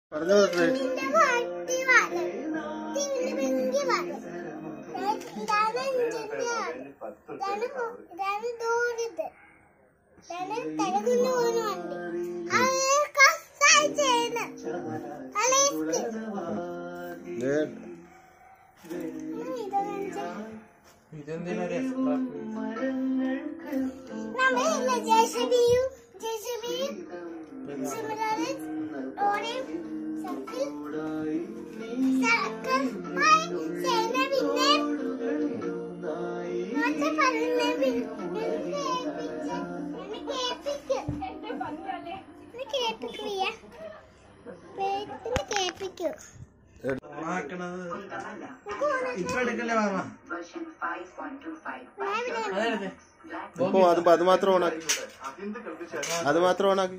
പറഞ്ഞു കൊടുത്തേ ഇതിന്റെ വട്ടി വാല്. ഇതിന്റെ പിങ്കി വാല്. ഇതാണ് ഇഞ്ചിന്റെ വാല്. ഇതാണ് മു- ഇതാണ് ദൂരത്ത്. ഇതാണ് തിരക്കുന്ന പോകുന്ന വണ്ടി. അതൊക്കെ സൈ ചെയ്യുന്നു. അലേസ്ക്. ദേ, ഉം, ഇത് കാണിച്ചേ. ഇതെന്തിനാ ഒരു extra? നമ്മളില്ലേ ജെസിബിയും ജെസിബിയും സിമിലറിൽ ഓടയും സർക്കിൾ സർക്കിൾ മായി ചെയ്യുന്ന പിന്നെ മാത്രം പറയുന്ന പിന്നെ കേൾപ്പിച്ച് എന്നെ കേൾപ്പിക്കും എന്നെ കേൾപ്പിക്കില്ല എന്നെ കേൾപ്പിക്കൂ ഓണാക്കണത് ഇപ്പൊ എടുക്കല്ലേ മാമ അതെടുത്തേ ഇപ്പൊ അത് അത് മാത്രം ഓണാക്കി അത് മാത്രം ഓണാക്കി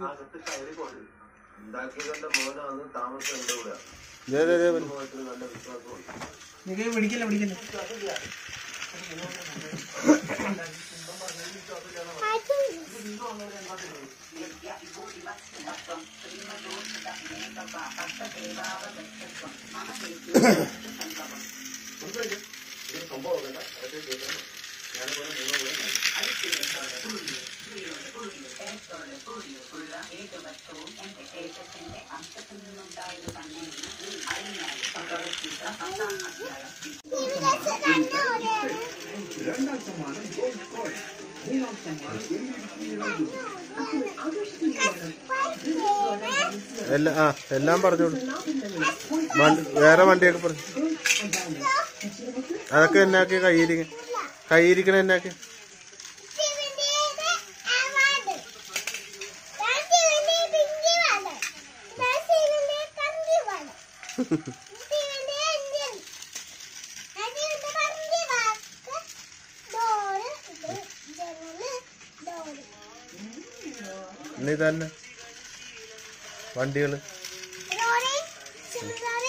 ദേ, ദേ, ദേ, വന്നു. നിങ്ങൾക്ക് പിടിക്കല്ലേ പിടിക്കല്ലേ എല്ലാം ആ എല്ലാം പറഞ്ഞോളൂ വണ്ടി വേറെ വണ്ടിയൊക്കെ പറഞ്ഞു അതൊക്കെ എന്നാക്കി കയ്യിരിക്ക കയ്യിരിക്കണ എന്നാക്കി ഇനി തന്നെ വണ്ടികള് റോഡ്